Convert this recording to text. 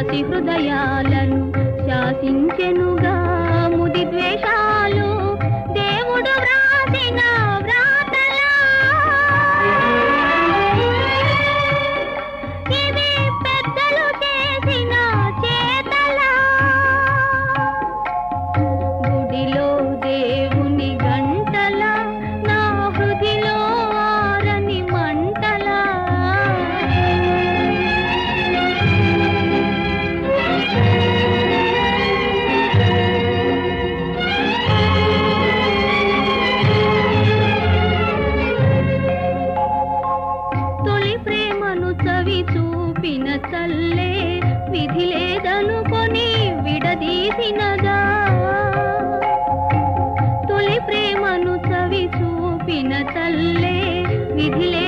పసి హృదయాలను శాసించెనుగా ముది ద్వేషాలు దేవుడు వ్రాసిన వ్రాతలా ఇవి పెద్దలు చేసిన చేతలా గుడిలో దేవుని గంటల నా హృదిలో ఆరని మంటలా తొలి ప్రేమను చవి చూపిన తల్లే విధి లేదనుకొని విడదీసినదా తొలి ప్రేమను చవి చూపిన తల్లే విధి